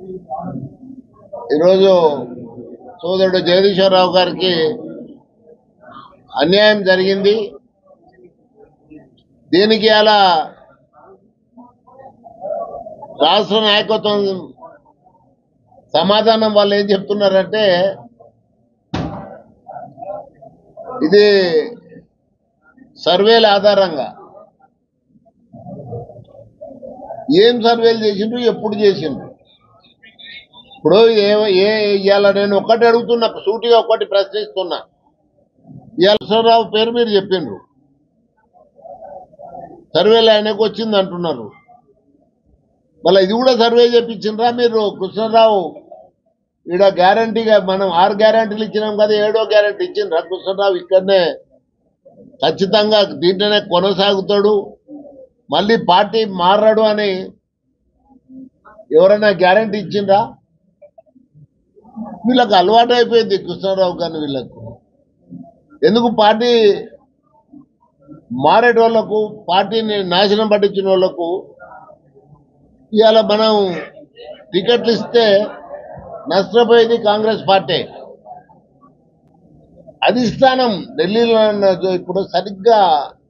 ఈరోజు సోదరుడు జగదీశ్వరరావు గారికి అన్యాయం జరిగింది దీనికి అలా రాష్ట్ర నాయకత్వం సమాధానం వాళ్ళు ఏం చెప్తున్నారంటే ఇది సర్వేల ఆధారంగా ఏం సర్వేలు చేసిండ్రు ఎప్పుడు చేసిండ్రు ఇప్పుడు ఏ ఏ ఇవాళ నేను ఒక్కటి అడుగుతున్నా సూటిగా ఒక్కటి ప్రశ్నిస్తున్నా ఇవాళ రావు పేరు మీరు చెప్పిండ్రు సర్వేలు ఆయనకు వచ్చింది అంటున్నారు మళ్ళీ ఇది కూడా సర్వే చేపించిండ్రా మీరు కృష్ణరావు ఈడ గ్యారంటీగా మనం ఆరు గ్యారంటీలు ఇచ్చినాం కదా ఏడో గ్యారంటీ ఇచ్చిండ్రా కృష్ణరావు ఇక్కడనే ఖచ్చితంగా దీంట్లోనే కొనసాగుతాడు మళ్ళీ పార్టీ మారడు అని ఎవరైనా గ్యారంటీ ఇచ్చిండ్రా వీళ్ళకి అలవాటు అయిపోయింది కృష్ణారావు గారిని వీళ్ళకు ఎందుకు పార్టీ మారేటోళ్లకు పార్టీని నాశనం పట్టించిన వాళ్ళకు ఇవాళ మనం టికెట్లు ఇస్తే నష్టపోయేది కాంగ్రెస్ పార్టీ అధిష్టానం ఢిల్లీలో ఉన్న ఇప్పుడు సరిగ్గా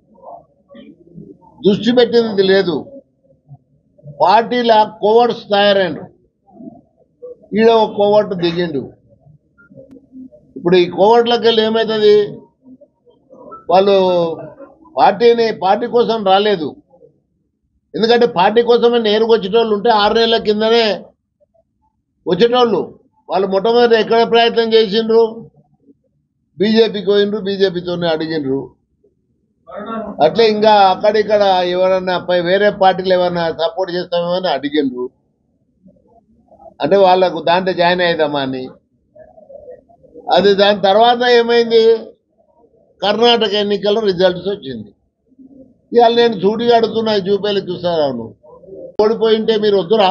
దృష్టి పెట్టింది లేదు పార్టీల కోవర్ట్స్ తయారైండు ఈడ ఒక కోవర్ట్ దిగిండు ఇప్పుడు ఈ కోవర్ట్లోకి వెళ్ళి ఏమవుతుంది వాళ్ళు పార్టీని పార్టీ కోసం రాలేదు ఎందుకంటే పార్టీ కోసమే నేరుగా వచ్చేటోళ్ళు ఉంటే ఆరు నెలల కిందనే వచ్చేటోళ్ళు వాళ్ళు మొట్టమొదటి ఎక్కడ ప్రయత్నం చేసిండ్రు బీజేపీకి పోయిండ్రు బీజేపీతోనే అడిగిండ్రు అట్లే ఇంకా అక్కడిక్కడ ఎవరన్నా పై వేరే పార్టీలు ఎవరన్నా సపోర్ట్ చేస్తామేమో అని అడిగిండ్రు అంటే వాళ్ళకు దాంట్లో జాయిన్ అయ్యేదమ్మా అని అది దాని తర్వాత ఏమైంది కర్ణాటక ఎన్నికల్లో రిజల్ట్స్ వచ్చింది ఇవాళ నేను సూటిగా అడుగుతున్నా జూపేలి చూసారావును ఓడిపోయింటే మీరు వద్దురా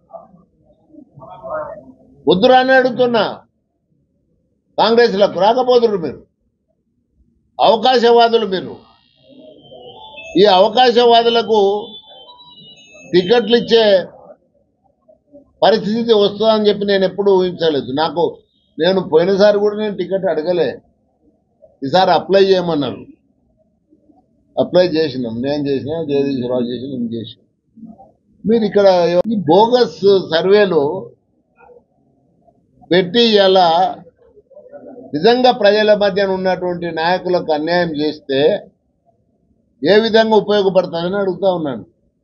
వద్దురా అని అడుగుతున్నా కాంగ్రెస్లకు రాకపోదురు మీరు అవకాశవాదులు మీరు ఈ అవకాశవాదులకు టికెట్లు ఇచ్చే పరిస్థితి వస్తుందని చెప్పి నేను ఎప్పుడు ఊహించలేదు నాకు నేను పోయినసారి కూడా నేను టికెట్ అడగలే ఈసారి అప్లై చేయమన్నారు అప్లై చేసినాం నేను చేసిన జగదీశ్వరరావు చేసిన నేను చేసిన మీరు ఇక్కడ ఈ బోగస్ సర్వేలు పెట్టి ఇలా నిజంగా ప్రజల మధ్యన ఉన్నటువంటి నాయకులకు అన్యాయం చేస్తే ఏ విధంగా ఉపయోగపడుతుందని అడుగుతా ఉన్నాను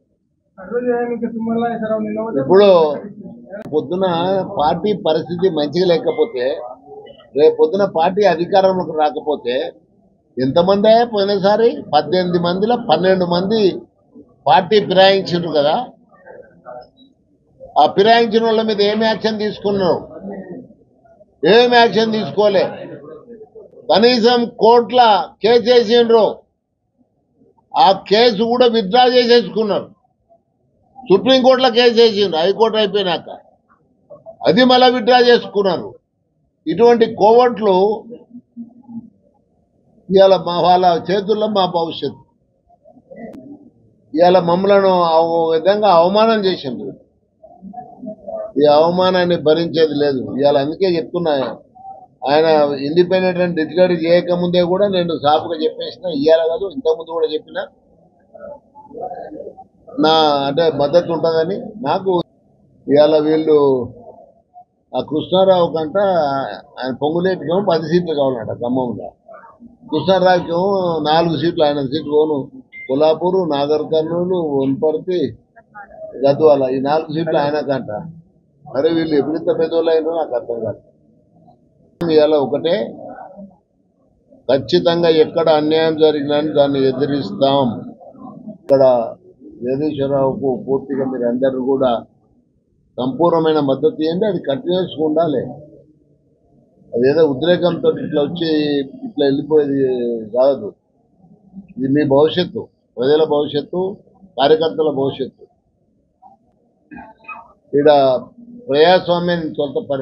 ఇప్పుడు పొద్దున పార్టీ పరిస్థితి మంచిగా లేకపోతే రేపు పొద్దున పార్టీ అధికారంలోకి రాకపోతే ఎంతమంది అయ్యా పోయినసారి పద్దెనిమిది మందిలో పన్నెండు మంది పార్టీ ఫిరాయించారు కదా ఆ ఫిరాయించిన వాళ్ళ మీద ఏం యాక్షన్ తీసుకున్నారు ఏం యాక్షన్ తీసుకోలే కనీసం కోర్టుల కేసు వేసిండ్రు ఆ కేసు కూడా విత్డ్రా చేసేసుకున్నారు సుప్రీంకోర్టులో కేసు వేసిండ్రు హైకోర్టు అయిపోయినాక అది మళ్ళీ విత్డ్రా చేసుకున్నారు ఇటువంటి కోవట్లు ఇవాళ మా వాళ్ళ చేతుల్లో మా భవిష్యత్తు ఇవాళ మమ్మలను ఆ విధంగా అవమానం చేసిండ్రు ఈ అవమానాన్ని భరించేది లేదు ఇవాళ అందుకే చెప్తున్నా ఆయన ఇండిపెండెంట్ అని డిక్లేర్ చేయకముందే కూడా నేను సాఫ్గా చెప్పేసిన ఇవాళ కాదు ఇంతకుముందు కూడా చెప్పిన నా అంటే మద్దతు ఉంటుందని నాకు ఇవాళ వీళ్ళు ఆ కృష్ణారావు కంట ఆయన పొంగులేటికేమో పది సీట్లు కావాలంట ఖమ్మంలో కృష్ణారావుకేమో నాలుగు సీట్లు ఆయన సీట్లు పోను కొల్లాపూరు నాగర్ కర్నూలు వనపర్తి గద్వాల ఈ నాలుగు సీట్లు ఆయనకంట అరే వీళ్ళు ఎప్పుడింత పెద్దోళ్ళు అయినో నాకు అర్థం కాదు ఇవాళ ఒకటే ఖచ్చితంగా ఎక్కడ అన్యాయం జరిగినా దాన్ని ఎదిరిస్తాం ఇక్కడ జగదీశ్వరరావుకు పూర్తిగా మీరు అందరూ కూడా సంపూర్ణమైన మద్దతు ఇవ్వండి అది కంటిన్యూస్గా ఉండాలి అదేదో ఉద్రేకంతో ఇట్లా వచ్చి ఇట్లా వెళ్ళిపోయేది కాదు ఇది మీ భవిష్యత్తు ప్రజల భవిష్యత్తు కార్యకర్తల భవిష్యత్తు ఇక్కడ ప్రజాస్వామ్యాన్ని కొంత పరి